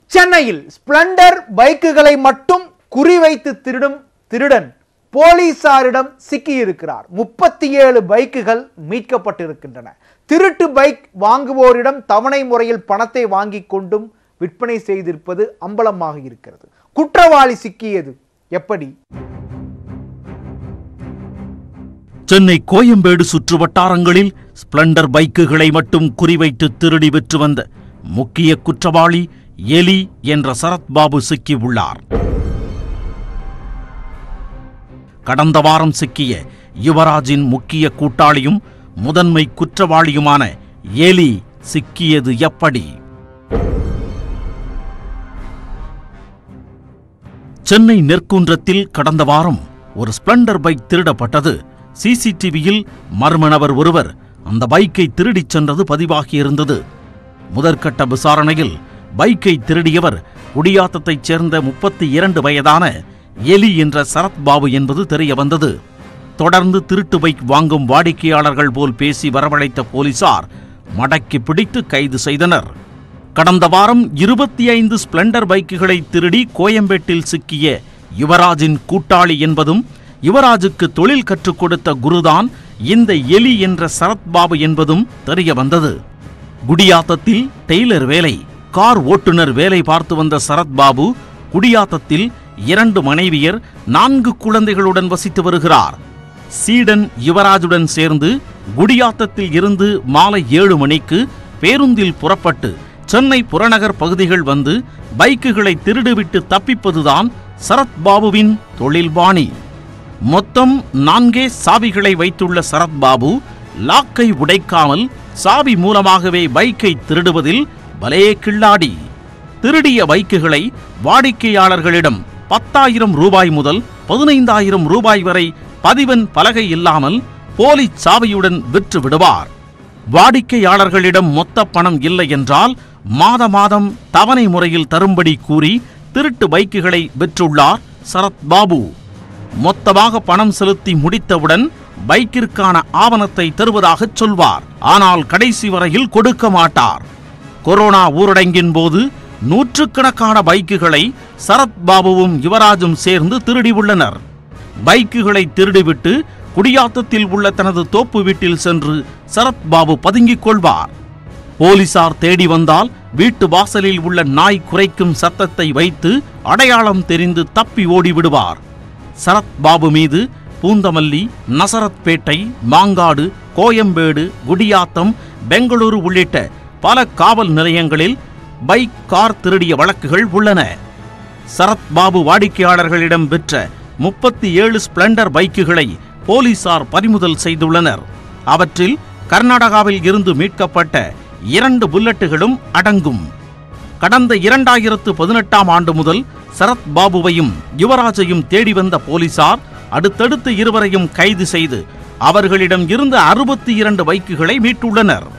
சென்னையில் ஸ்பிளண்டர் பைக்குகளை மட்டும் குறிவைத்து திருடும் திருடன் போலீசாரிடம் சிக்கியிருக்கிறார் முப்பத்தி ஏழு பைக்குகள் மீட்கப்பட்டிருக்கின்றன திருட்டு பைக் வாங்குவோரிடம் தவணை முறையில் பணத்தை வாங்கிக் கொண்டும் விற்பனை செய்திருப்பது அம்பலமாக இருக்கிறது குற்றவாளி சிக்கியது எப்படி சென்னை கோயம்பேடு சுற்று வட்டாரங்களில் ஸ்பிளண்டர் பைக்குகளை மட்டும் குறிவைத்து திருடி விற்று வந்த முக்கிய குற்றவாளி எலி என்ற சரத்பாபு சிக்கியுள்ளார் கடந்த வாரம் சிக்கிய யுவராஜின் முக்கிய கூட்டாளியும் முதன்மை குற்றவாளியுமான எலி சிக்கியது எப்படி சென்னை நெற்குன்றத்தில் கடந்த வாரம் ஒரு ஸ்பிளண்டர் பைக் திருடப்பட்டது சிசிடிவியில் மர்ம நபர் ஒருவர் அந்த பைக்கை திருடிச் சென்றது பதிவாகியிருந்தது முதற்கட்ட விசாரணையில் பைக்கை திருடியவர் குடியாத்தத்தைச் சேர்ந்த முப்பத்தி இரண்டு வயதான எலி என்ற சரத்பாபு என்பது தெரிய வந்தது தொடர்ந்து திருட்டு பைக் வாங்கும் வாடிக்கையாளர்கள் போல் பேசி வரவழைத்த போலீசார் மடக்கி பிடித்து கைது செய்தனர் கடந்த வாரம் இருபத்தி ஐந்து ஸ்பிளண்டர் பைக்குகளை திருடி கோயம்பேட்டில் சிக்கிய யுவராஜின் கூட்டாளி என்பதும் யுவராஜுக்கு தொழில் கற்றுக் கொடுத்த குருதான் இந்த எலி என்ற சரத்பாபு என்பதும் தெரிய வந்தது குடியாத்தத்தில் டெய்லர் வேலை கார் ஓட்டுநர் வேலை பார்த்து வந்த சரத்பாபு குடியாத்தத்தில் இரண்டு மனைவியர் நான்கு குழந்தைகளுடன் வசித்து வருகிறார் சீடன் யுவராஜுடன் சேர்ந்து குடியாத்தத்தில் இருந்து மாலை ஏழு மணிக்கு பேருந்தில் புறப்பட்டு சென்னை புறநகர் பகுதிகள் வந்து பைக்குகளை திருடிவிட்டு தப்பிப்பதுதான் சரத்பாபுவின் தொழில்பாணி மொத்தம் நான்கே சாவிகளை வைத்துள்ள சரத்பாபு லாக்கை உடைக்காமல் சாவி மூலமாகவே பைக்கை திருடுவதில் பலே கில்லாடி திருடிய பைக்குகளை வாடிக்கையாளர்களிடம் பத்தாயிரம் ரூபாய் முதல் பதினைந்தாயிரம் ரூபாய் வரை பதிவன் பலகை இல்லாமல் போலி சாவியுடன் விற்று விடுவார் வாடிக்கையாளர்களிடம் மொத்த பணம் இல்லை என்றால் மாத மாதம் தவணை முறையில் தரும்படி கூறி திருட்டு பைக்குகளை விற்றுள்ளார் சரத் பாபு மொத்தமாக பணம் செலுத்தி முடித்தவுடன் பைக்கிற்கான ஆவணத்தை தருவதாகச் சொல்வார் ஆனால் கடைசி வரையில் கொடுக்க மாட்டார் கொரோனா ஊரடங்கின் போது நூற்றுக்கணக்கான பைக்குகளை சரத் பாபுவும் யுவராஜும் சேர்ந்து திருடியுள்ளனர் பைக்குகளை திருடிவிட்டு குடியாத்தத்தில் உள்ள தனது தோப்பு வீட்டில் சென்று சரத் பாபு பதுங்கிக் கொள்வார் போலீசார் தேடி வந்தால் வீட்டு வாசலில் உள்ள நாய் குறைக்கும் சத்தத்தை வைத்து அடையாளம் தெரிந்து தப்பி ஓடிவிடுவார் சரத் பாபு மீது பூந்தமல்லி நசரத்பேட்டை மாங்காடு கோயம்பேடு குடியாத்தம் பெங்களூரு உள்ளிட்ட பல காவல் நிலையங்களில் பைக் கார் திருடிய வழக்குகள் உள்ளன சரத் பாபு வாடிக்கையாளர்களிடம் விற்ற முப்பத்தி ஏழு ஸ்பிளண்டர் பைக்குகளை போலீசார் பறிமுதல் செய்துள்ளனர் அவற்றில் கர்நாடகாவில் இருந்து மீட்கப்பட்ட இரண்டு புல்லட்டுகளும் அடங்கும் கடந்த இரண்டாயிரத்து பதினெட்டாம் ஆண்டு முதல் சரத் பாபுவையும் யுவராஜையும் தேடி வந்த போலீசார் அடுத்தடுத்து இருவரையும் கைது செய்து அவர்களிடம் இருந்த அறுபத்தி இரண்டு பைக்குகளை மீட்டுள்ளனர்